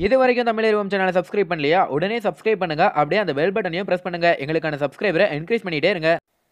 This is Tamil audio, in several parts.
இது வரைக்கும் தமிழ் சேனலை சப்ஸ்கிரைப் பண்ணலையா உடனே சப்ஸ்கிரைப் பண்ணுங்க அப்படியே அந்த பெல் பட்டனையும் பிரஸ் பண்ணுங்க எங்களுக்கான சப்ஸ்கிரைபரை என்கரேஜ் பண்ணிட்டே இருங்க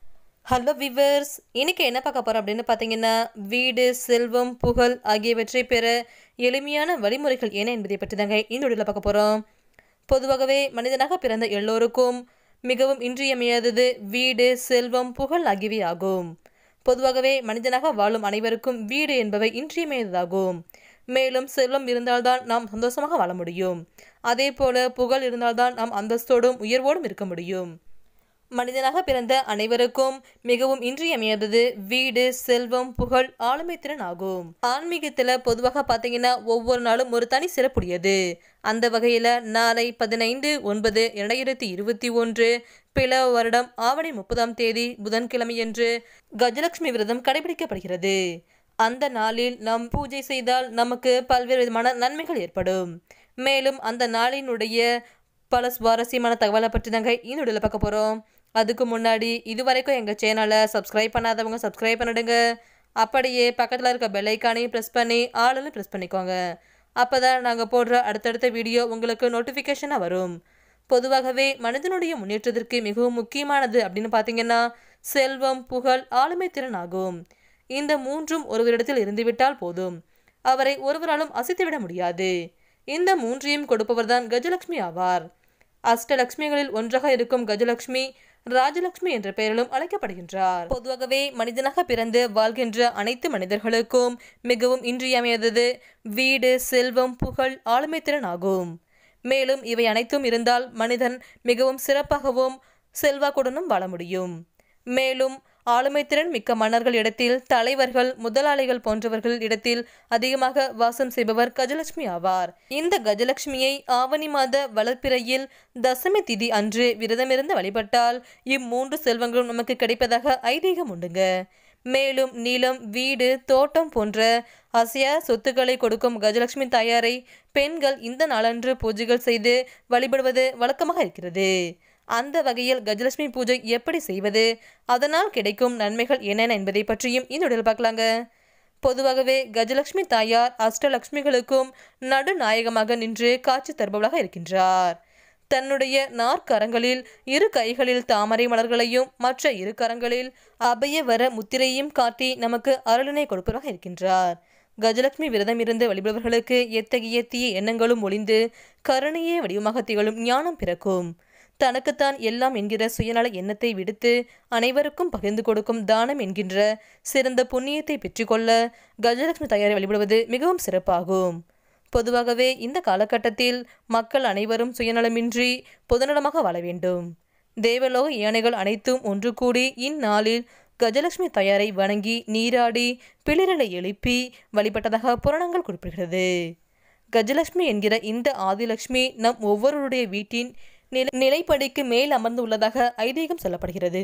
ஹலோ விவர்ஸ் இன்னைக்கு என்ன பார்க்க போகிறோம் அப்படின்னு பார்த்தீங்கன்னா வீடு செல்வம் புகழ் ஆகியவற்றை பெற எளிமையான வழிமுறைகள் என்ன என்பதை பற்றி தாங்க இந்த வீடியோவில் பார்க்க போகிறோம் பொதுவாகவே மனிதனாக பிறந்த எல்லோருக்கும் மிகவும் இன்றியமையாதது வீடு செல்வம் புகழ் ஆகியவை ஆகும் பொதுவாகவே மனிதனாக வாழும் அனைவருக்கும் வீடு என்பவை இன்றியமையாததாகும் மேலும் செல்வம் இருந்தால்தான் நாம் சந்தோஷமாக வாழ முடியும் அதே போல புகழ் இருந்தால்தான் நாம் அந்தஸ்தோடும் உயர்வோடும் இருக்க முடியும் மனிதனாக பிறந்த அனைவருக்கும் மிகவும் இன்றியமையாதது வீடு செல்வம் புகழ் ஆளுமை திறன் ஆகும் ஆன்மீகத்துல பொதுவாக பார்த்தீங்கன்னா ஒவ்வொரு நாளும் ஒரு தனி சிறப்புடையது அந்த வகையில நாளை பதினைந்து ஒன்பது இரண்டாயிரத்தி இருபத்தி ஒன்று பிளவ வருடம் ஆவணி முப்பதாம் தேதி புதன்கிழமையன்று கஜலட்சுமி விரதம் கடைபிடிக்கப்படுகிறது அந்த நாளில் நாம் பூஜை செய்தால் நமக்கு பல்வேறு விதமான நன்மைகள் ஏற்படும் மேலும் அந்த நாளினுடைய பல சுவாரஸ்யமான தகவலை பற்றி தாங்க இந்த வீடியோவில் பார்க்க போகிறோம் அதுக்கு முன்னாடி இது வரைக்கும் எங்கள் சேனலை சப்ஸ்கிரைப் பண்ணாதவங்க சப்ஸ்கிரைப் பண்ணிடுங்க அப்படியே பக்கத்தில் இருக்க பெல் ஐக்கானையும் ப்ரெஸ் பண்ணி ஆளுன்னு ப்ரெஸ் பண்ணிக்கோங்க அப்போ தான் நாங்கள் போடுற அடுத்தடுத்த வீடியோ உங்களுக்கு நோட்டிஃபிகேஷனாக வரும் பொதுவாகவே மனிதனுடைய முன்னேற்றத்திற்கு மிகவும் முக்கியமானது அப்படின்னு பார்த்தீங்கன்னா செல்வம் புகழ் ஆளுமை திறன் ஆகும் இந்த மூன்றும் ஒருவரிடத்தில் இருந்துவிட்டால் போதும் அவரை ஒருவராலும் அசைத்துவிட முடியாது இந்த மூன்றையும் கொடுப்பவர்தான் கஜலட்சுமி ஆவார் அஷ்டலட்சுமிகளில் ஒன்றாக இருக்கும் கஜலட்சுமி ராஜலட்சுமி என்ற பெயரிலும் அழைக்கப்படுகின்றார் பொதுவாகவே மனிதனாக பிறந்து வாழ்கின்ற அனைத்து மனிதர்களுக்கும் மிகவும் இன்றியமையாதது வீடு செல்வம் புகழ் ஆளுமை திறன் ஆகும் மேலும் இவை அனைத்தும் இருந்தால் மனிதன் மிகவும் சிறப்பாகவும் செல்வாக்குடனும் வாழ முடியும் மேலும் ஆளுமை திறன் மிக்க மன்னர்கள் இடத்தில் தலைவர்கள் முதலாளிகள் போன்றவர்கள் இடத்தில் அதிகமாக வாசம் செய்பவர் கஜலட்சுமி ஆவார் இந்த கஜலட்சுமியை ஆவணி மாத வளர்ப்பிறையில் தசமி திதி அன்று விரதமிருந்து வழிபட்டால் இம்மூன்று செல்வங்களும் நமக்கு கிடைப்பதாக ஐதீகம் உண்டுங்க மேலும் நிலம் வீடு தோட்டம் போன்ற அசையா சொத்துக்களை கொடுக்கும் கஜலட்சுமி தாயாரை பெண்கள் இந்த நாளன்று பூஜைகள் செய்து வழிபடுவது வழக்கமாக இருக்கிறது அந்த வகையில் கஜலட்சுமி பூஜை எப்படி செய்வது அதனால் கிடைக்கும் நன்மைகள் என்னென்ன என்பதை பற்றியும் இந்த உடல் பார்க்கலாங்க பொதுவாகவே கஜலட்சுமி தாயார் அஷ்டலட்சுமிகளுக்கும் நடுநாயகமாக நின்று காட்சி தருபவளாக இருக்கின்றார் தன்னுடைய நாற்கரங்களில் இரு கைகளில் தாமரை மலர்களையும் மற்ற இரு கரங்களில் அபயவர முத்திரையும் காட்டி நமக்கு அருளினை கொடுப்பவராக இருக்கின்றார் கஜலட்சுமி விரதம் இருந்து வழிபடுபவர்களுக்கு எத்தகைய தீய எண்ணங்களும் ஒளிந்து கருணையே வடிவமாக திகழும் ஞானம் பிறக்கும் தனக்குத்தான் எல்லாம் என்கிற சுயநல எண்ணத்தை விடுத்து அனைவருக்கும் பகிர்ந்து கொடுக்கும் தானம் என்கின்ற சிறந்த புண்ணியத்தை பெற்றுக்கொள்ள கஜலட்சுமி தயாரை வழிபடுவது மிகவும் சிறப்பாகும் பொதுவாகவே இந்த காலகட்டத்தில் மக்கள் அனைவரும் சுயநலமின்றி பொதுநலமாக வாழ வேண்டும் தேவலோக யானைகள் அனைத்தும் ஒன்று கூடி இந்நாளில் கஜலட்சுமி தயாரை வணங்கி நீராடி பிளிரலை எழுப்பி வழிபட்டதாக புராணங்கள் குறிப்பிடுகிறது கஜலட்சுமி என்கிற இந்த ஆதிலட்சுமி நம் ஒவ்வொருவருடைய வீட்டின் நிலை நிலைப்படிக்கு மேல் அமர்ந்து உள்ளதாக ஐதீகம் சொல்லப்படுகிறது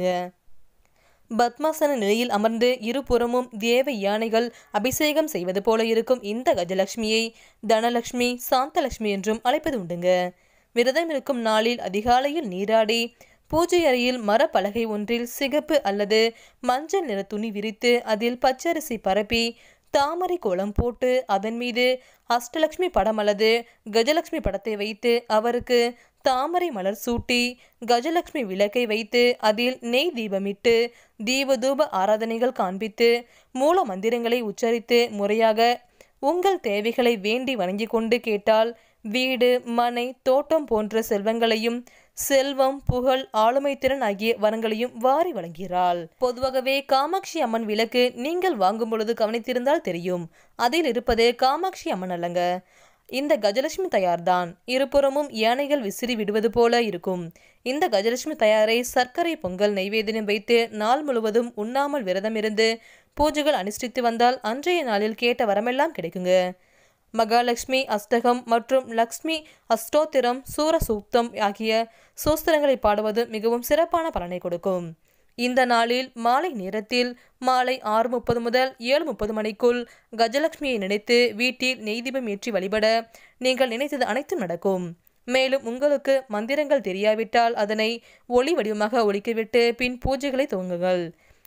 பத்மாசன நிலையில் அமர்ந்து இருபுறமும் தேவ யானைகள் அபிஷேகம் செய்வது போல இருக்கும் இந்த கஜலட்சுமியை தனலட்சுமி சாந்தலட்சுமி என்றும் அழைப்பது உண்டுங்க விரதம் இருக்கும் நாளில் அதிகாலையில் நீராடி பூஜை அறையில் மரப்பலகை ஒன்றில் சிகப்பு அல்லது மஞ்சள் நிற துணி விரித்து அதில் பச்சரிசி பரப்பி தாமரை கோலம் போட்டு அதன் மீது அஷ்டலட்சுமி படம் அல்லது கஜலட்சுமி படத்தை வைத்து அவருக்கு தாமரை மலர் சூட்டி கஜலட்சுமி விளக்கை வைத்து அதில் நெய் தீபமிட்டு தீபதூப ஆராதனைகள் காண்பித்து மூல மந்திரங்களை உச்சரித்து முறையாக உங்கள் தேவைகளை வேண்டி வணங்கி கொண்டு கேட்டால் வீடு மனை தோட்டம் போன்ற செல்வங்களையும் செல்வம் புகழ் ஆளுமை திறன் ஆகிய வரங்களையும் வாரி வழங்குகிறாள் பொதுவாகவே காமாட்சி அம்மன் விளக்கு நீங்கள் வாங்கும் பொழுது கவனித்திருந்தால் தெரியும் அதில் இருப்பது காமாட்சி அம்மன் அல்லங்க இந்த கஜலட்சுமி தயார்தான் இருபுறமும் யானைகள் விசிறி விடுவது போல இருக்கும் இந்த கஜலட்சுமி தயாரை சர்க்கரை பொங்கல் நைவேத்தியம் வைத்து நாள் முழுவதும் உண்ணாமல் விரதமிருந்து பூஜைகள் அனுஷ்டித்து வந்தால் அன்றைய நாளில் கேட்ட வரமெல்லாம் கிடைக்குங்க மகாலட்சுமி அஷ்டகம் மற்றும் லக்ஷ்மி அஷ்டோத்திரம் சூரசூக்தம் ஆகிய சூஸ்திரங்களை பாடுவது மிகவும் சிறப்பான பலனை கொடுக்கும் இந்த நாளில் மாலை நேரத்தில் மாலை ஆறு முப்பது முதல் ஏழு முப்பது மணிக்குள் கஜலட்சுமியை நினைத்து வீட்டில் நெய்தீபம் ஏற்றி வழிபட நீங்கள் நினைத்தது அனைத்தும் நடக்கும் மேலும் உங்களுக்கு மந்திரங்கள் தெரியாவிட்டால் அதனை ஒளி வடிவமாக ஒழிக்கிவிட்டு பின் பூஜைகளை துவங்குங்கள்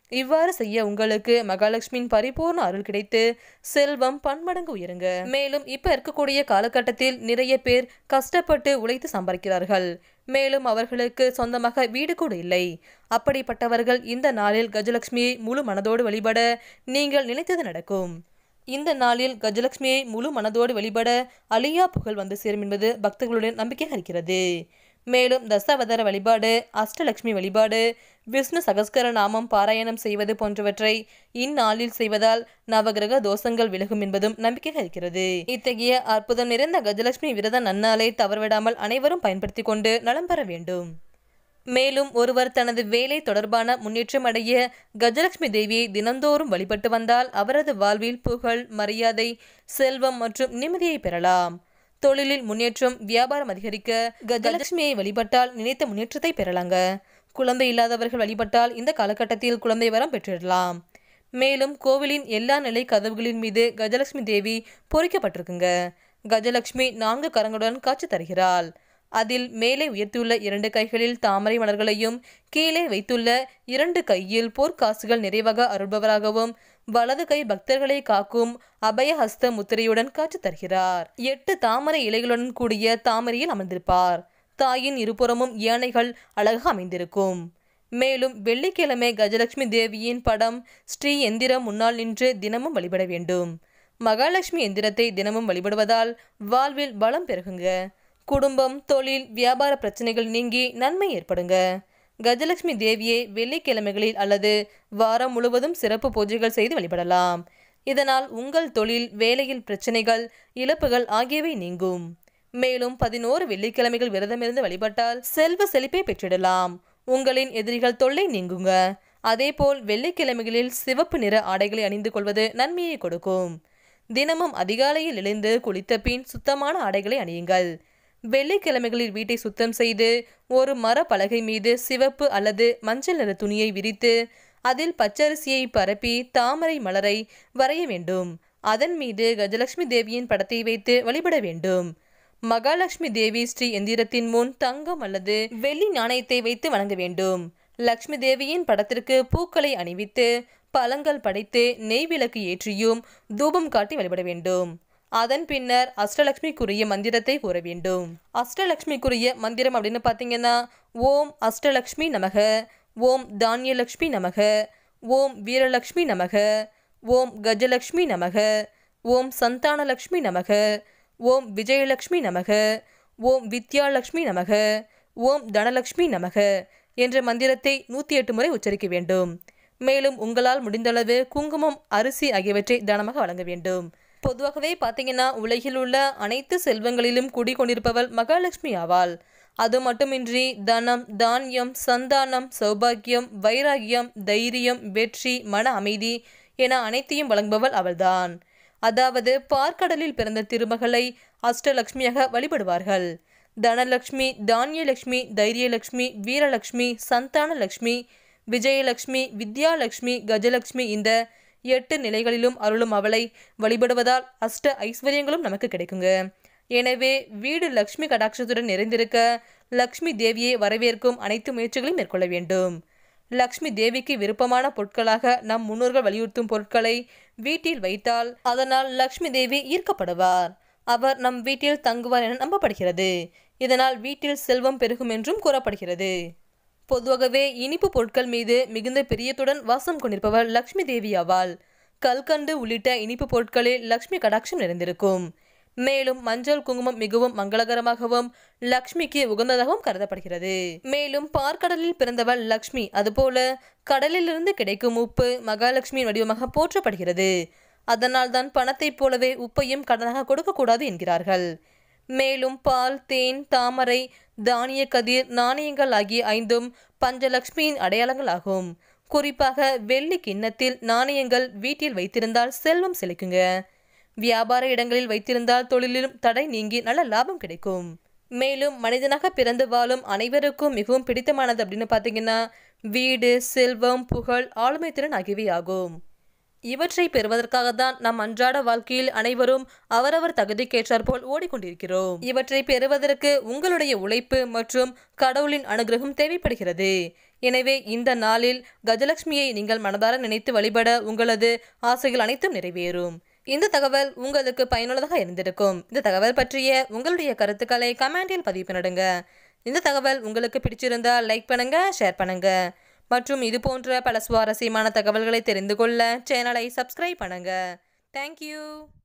இவ்வாறு செய்ய உங்களுக்கு மகாலட்சுமியின் பரிபூர்ண அருள் கிடைத்து செல்வம் பன்மடங்கு உயருங்க மேலும் இப்ப இருக்கக்கூடிய காலகட்டத்தில் நிறைய பேர் கஷ்டப்பட்டு உழைத்து சம்பாதிக்கிறார்கள் மேலும் அவர்களுக்கு சொந்தமாக வீடு கூட இல்லை அப்படிப்பட்டவர்கள் இந்த நாளில் கஜலட்சுமியை முழு மனதோடு வழிபட நீங்கள் நினைத்தது நடக்கும் இந்த நாளில் கஜலட்சுமியை முழு மனதோடு வழிபட அலியா புகழ் வந்து சேரும் என்பது பக்தர்களுடன் நம்பிக்கை இருக்கிறது மேலும் தசாவதார வழிபாடு அஷ்டலட்சுமி வழிபாடு விஷ்ணு சகஸ்கர நாமம் பாராயணம் செய்வது போன்றவற்றை இந்நாளில் செய்வதால் நவகிரக தோஷங்கள் விலகும் என்பதும் நம்பிக்கை இருக்கிறது இத்தகைய அற்புதம் நிறைந்த கஜலட்சுமி விரத நன்னாளை தவறவிடாமல் அனைவரும் பயன்படுத்தி கொண்டு நலம் பெற வேண்டும் மேலும் ஒருவர் தனது வேலை தொடர்பான முன்னேற்றம் அடைய கஜலட்சுமி தேவியை தினந்தோறும் வழிபட்டு வந்தால் அவரது வாழ்வில் புகழ் மரியாதை செல்வம் மற்றும் நிம்மதியை பெறலாம் தொழிலில் முன்னேற்றம் வியாபாரம் அதிகரிக்க கஜலட்சுமியை வழிபட்டால் நினைத்த முன்னேற்றத்தை பெறலாங்க குழந்தை இல்லாதவர்கள் வழிபட்டால் இந்த காலகட்டத்தில் குழந்தை வரம் பெற்றிடலாம் மேலும் கோவிலின் எல்லா நிலை கதவுகளின் மீது கஜலட்சுமி தேவி பொறிக்கப்பட்டிருக்குங்க கஜலட்சுமி நான்கு கரங்களுடன் காட்சி தருகிறாள் அதில் மேலே உயர்த்தியுள்ள இரண்டு கைகளில் தாமரை மலர்களையும் கீழே வைத்துள்ள இரண்டு கையில் போர்க்காசுகள் நிறைவாக அருள்பவராகவும் வலது கை பக்தர்களை காக்கும் அபயஹஸ்த முத்திரையுடன் காட்சி தருகிறார் எட்டு தாமரை இலைகளுடன் கூடிய தாமரையில் அமர்ந்திருப்பார் தாயின் இருபுறமும் யானைகள் அழகாக அமைந்திருக்கும் மேலும் வெள்ளிக்கிழமை கஜலட்சுமி தேவியின் படம் ஸ்ரீ எந்திரம் முன்னால் நின்று தினமும் வழிபட வேண்டும் மகாலட்சுமி எந்திரத்தை தினமும் வழிபடுவதால் வாழ்வில் பலம் பெருகுங்க குடும்பம் தொழில் வியாபார பிரச்சனைகள் நீங்கி நன்மை ஏற்படுங்க கஜலட்சுமி தேவியை வெள்ளிக்கிழமைகளில் அல்லது வாரம் முழுவதும் சிறப்பு பூஜைகள் செய்து வழிபடலாம் இதனால் உங்கள் தொழில் வேலையில் பிரச்சனைகள் இழப்புகள் ஆகியவை நீங்கும் மேலும் பதினோரு வெள்ளிக்கிழமைகள் விரதமிருந்து வழிபட்டால் செல்வ செழிப்பை பெற்றிடலாம் உங்களின் எதிரிகள் தொல்லை நீங்குங்க அதேபோல் வெள்ளிக்கிழமைகளில் சிவப்பு நிற ஆடைகளை அணிந்து கொள்வது நன்மையை கொடுக்கும் தினமும் அதிகாலையில் எழுந்து குளித்த பின் சுத்தமான ஆடைகளை அணியுங்கள் வெள்ளிக்கிழமைகளில் வீட்டை சுத்தம் செய்து ஒரு மர பலகை மீது சிவப்பு அல்லது மஞ்சள் நிற துணியை விரித்து அதில் பச்சரிசியை பரப்பி தாமரை மலரை வரைய வேண்டும் அதன் மீது கஜலட்சுமி தேவியின் படத்தை வைத்து வழிபட வேண்டும் மகாலட்சுமி தேவி ஸ்ரீ எந்திரத்தின் முன் தங்கம் அல்லது வெள்ளி நாணயத்தை வைத்து வணங்க வேண்டும் லக்ஷ்மி தேவியின் படத்திற்கு பூக்களை அணிவித்து பழங்கள் படைத்து நெய் விளக்கு ஏற்றியும் தூபம் காட்டி வழிபட வேண்டும் அதன் பின்னர் அஷ்டலக்ஷ்மிக்குரிய மந்திரத்தை கூற வேண்டும் அஷ்டலக்ஷ்மிக்குரிய மந்திரம் அப்படின்னு பார்த்தீங்கன்னா ஓம் அஷ்டலக்ஷ்மி நமக ஓம் தானியலக்ஷ்மி நமக ஓம் வீரலக்ஷ்மி நமக ஓம் கஜலக்ஷ்மி நமக ஓம் சந்தானலக்ஷ்மி நமக ஓம் விஜயலக்ஷ்மி நமக ஓம் வித்யாலக்ஷ்மி நமக ஓம் தனலக்ஷ்மி நமக என்ற மந்திரத்தை நூற்றி எட்டு முறை உச்சரிக்க வேண்டும் மேலும் உங்களால் முடிந்தளவு குங்குமம் அரிசி ஆகியவற்றை தானமாக வழங்க வேண்டும் பொதுவாகவே பார்த்தீங்கன்னா உலகில் உள்ள அனைத்து செல்வங்களிலும் குடிகொண்டிருப்பவள் மகாலட்சுமி ஆவாள் அது மட்டுமின்றி தனம் தானியம் சந்தானம் சௌபாக்கியம் வைராகியம் தைரியம் வெற்றி மன அமைதி என அனைத்தையும் வழங்குபவள் அவள்தான் அதாவது பார்க்கடலில் பிறந்த திருமகளை அஷ்டலக்ஷ்மியாக வழிபடுவார்கள் தனலக்ஷ்மி தானியலக்ஷ்மி தைரியலக்ஷ்மி வீரலக்ஷ்மி சந்தானலக்ஷ்மி விஜயலக்ஷ்மி வித்யாலக்ஷ்மி கஜலக்ஷ்மி இந்த எட்டு நிலைகளிலும் அருளும் அவளை வழிபடுவதால் அஷ்ட ஐஸ்வர்யங்களும் நமக்கு கிடைக்குங்க எனவே வீடு லக்ஷ்மி கடாட்சத்துடன் நிறைந்திருக்க லக்ஷ்மி தேவியை வரவேற்கும் அனைத்து முயற்சிகளையும் மேற்கொள்ள வேண்டும் லக்ஷ்மி தேவிக்கு விருப்பமான பொருட்களாக நம் முன்னோர்கள் வலியுறுத்தும் பொருட்களை வீட்டில் வைத்தால் அதனால் லக்ஷ்மி தேவி ஈர்க்கப்படுவார் அவர் நம் வீட்டில் தங்குவார் என நம்பப்படுகிறது இதனால் வீட்டில் செல்வம் பெருகும் என்றும் கூறப்படுகிறது பொதுவாகவே இனிப்பு பொருட்கள் மீது மிகுந்த பிரியத்துடன் வாசம் கொண்டிருப்பவர் லக்ஷ்மி தேவி ஆவாள் கல்கண்டு உள்ளிட்ட இனிப்பு பொருட்களில் லக்ஷ்மி கடாட்சம் நிறைந்திருக்கும் மேலும் மஞ்சள் குங்குமம் மிகவும் மங்களகரமாகவும் லக்ஷ்மிக்கு உகந்ததாகவும் கருதப்படுகிறது மேலும் பார்க்கடலில் பிறந்தவள் லக்ஷ்மி அதுபோல கடலிலிருந்து கிடைக்கும் உப்பு மகாலட்சுமியின் வடிவமாக போற்றப்படுகிறது அதனால் தான் பணத்தைப் போலவே உப்பையும் கடனாக கொடுக்கக்கூடாது என்கிறார்கள் மேலும் பால் தேன் தாமரை தானிய கதிர் நாணயங்கள் ஆகிய ஐந்தும் பஞ்சலக்ஷ்மியின் அடையாளங்கள் ஆகும் குறிப்பாக வெள்ளி கிண்ணத்தில் நாணயங்கள் வீட்டில் வைத்திருந்தால் செல்வம் செழிக்குங்க வியாபார இடங்களில் வைத்திருந்தால் தொழிலிலும் தடை நீங்கி நல்ல லாபம் கிடைக்கும் மேலும் மனிதனாக பிறந்து வாழும் அனைவருக்கும் மிகவும் பிடித்தமானது அப்படின்னு பார்த்தீங்கன்னா வீடு செல்வம் புகழ் ஆளுமை திறன் ஆகியவை ஆகும் இவற்றை பெறுவதற்காக தான் நம் அன்றாட வாழ்க்கையில் அனைவரும் அவரவர் தகுதிக்கேற்றாற்போல் ஓடிக்கொண்டிருக்கிறோம் இவற்றை பெறுவதற்கு உங்களுடைய உழைப்பு மற்றும் கடவுளின் அனுகிரகம் தேவைப்படுகிறது எனவே இந்த நாளில் கஜலட்சுமியை நீங்கள் மனதார நினைத்து வழிபட உங்களது ஆசைகள் அனைத்தும் நிறைவேறும் இந்த தகவல் உங்களுக்கு பயனுள்ளதாக இருந்திருக்கும் இந்த தகவல் பற்றிய உங்களுடைய கருத்துக்களை கமெண்டில் பதிவு பண்ணிடுங்க இந்த தகவல் உங்களுக்கு பிடிச்சிருந்தா லைக் பண்ணுங்க ஷேர் பண்ணுங்க மற்றும் இது போன்ற பல சுவாரஸ்யமான தகவல்களை தெரிந்து கொள்ள சேனலை சப்ஸ்கிரைப் பண்ணுங்க தேங்க்யூ